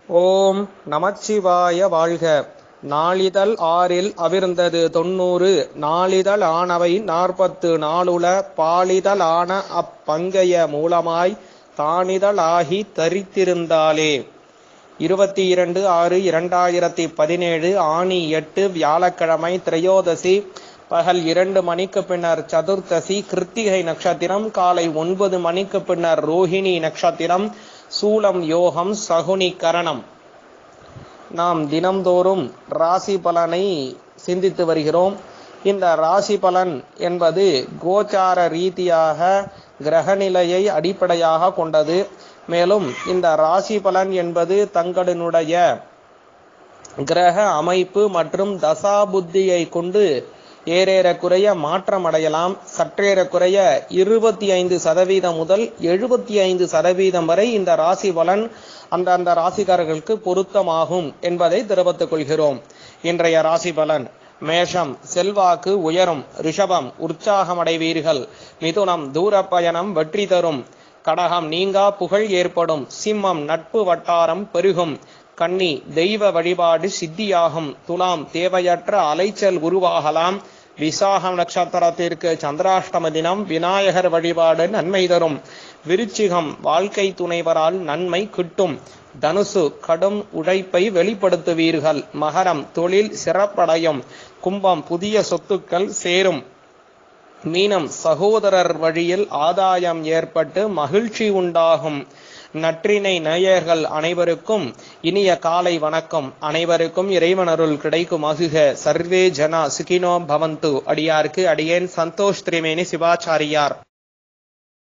ஓம் நமச்சிவாய வாழ்க நாளிதழ் ஆறில் அவிர்ந்தது தொண்ணூறு நாளிதழ் ஆனவை நாற்பத்து நாலுல பாலிதழ் ஆன அப்பங்கைய மூலமாய் தானிதழ் ஆகி தரித்திருந்தாளே இருபத்தி இரண்டு ஆறு இரண்டாயிரத்தி பதினேழு ஆணி எட்டு வியாழக்கிழமை திரையோதசி பகல் இரண்டு மணிக்கு பின்னர் சதுர்த்தசி கிருத்திகை நட்சத்திரம் காலை ஒன்பது மணிக்கு பின்னர் ரோஹிணி நட்சத்திரம் சூலம் யோகம் சகுனி கரணம் நாம் தினம்தோறும் ராசி பலனை சிந்தித்து வருகிறோம் இந்த ராசி பலன் என்பது கோச்சார ரீதியாக கிரகநிலையை அடிப்படையாக கொண்டது மேலும் இந்த ராசி பலன் என்பது தங்களினுடைய கிரக அமைப்பு மற்றும் தசா புத்தியை கொண்டு ஏறேறக்குறைய மாற்றம் அடையலாம் சற்றேறக்குறைய இருபத்தி ஐந்து சதவீதம் முதல் எழுபத்தி ஐந்து சதவீதம் வரை இந்த ராசி பலன் அந்த அந்த ராசிக்காரர்களுக்கு பொருத்தமாகும் என்பதை தெரிவித்துக் கொள்கிறோம் இன்றைய ராசி பலன் மேஷம் செல்வாக்கு உயரும் ரிஷபம் உற்சாகமடைவீர்கள் மிதுனம் தூர பயணம் வெற்றி தரும் கடகம் நீங்கா புகழ் ஏற்படும் சிம்மம் நட்பு வட்டாரம் பெருகும் கன்னி தெய்வ வழிபாடு சித்தியாகும் துலாம் தேவையற்ற அலைச்சல் உருவாகலாம் விசாகம் நட்சத்திரத்திற்கு சந்திராஷ்டம தினம் விநாயகர் வழிபாடு நன்மை தரும் விருச்சிகம் வாழ்க்கை துணைவரால் நன்மை கிட்டும் தனுசு கடும் உழைப்பை வெளிப்படுத்துவீர்கள் மகரம் தொழில் சிறப்படையும் கும்பம் புதிய சொத்துக்கள் சேரும் மீனம் சகோதரர் வழியில் ஆதாயம் ஏற்பட்டு மகிழ்ச்சி உண்டாகும் நற்றினை நேயர்கள் அனைவருக்கும் இனிய காலை வணக்கம் அனைவருக்கும் இறைவனருள் கிடைக்கும் அகுக சர்வே ஜனா சுகினோ பவந்து அடியாருக்கு அடியேன் சந்தோஷ் திரிமேனி சிவாச்சாரியார்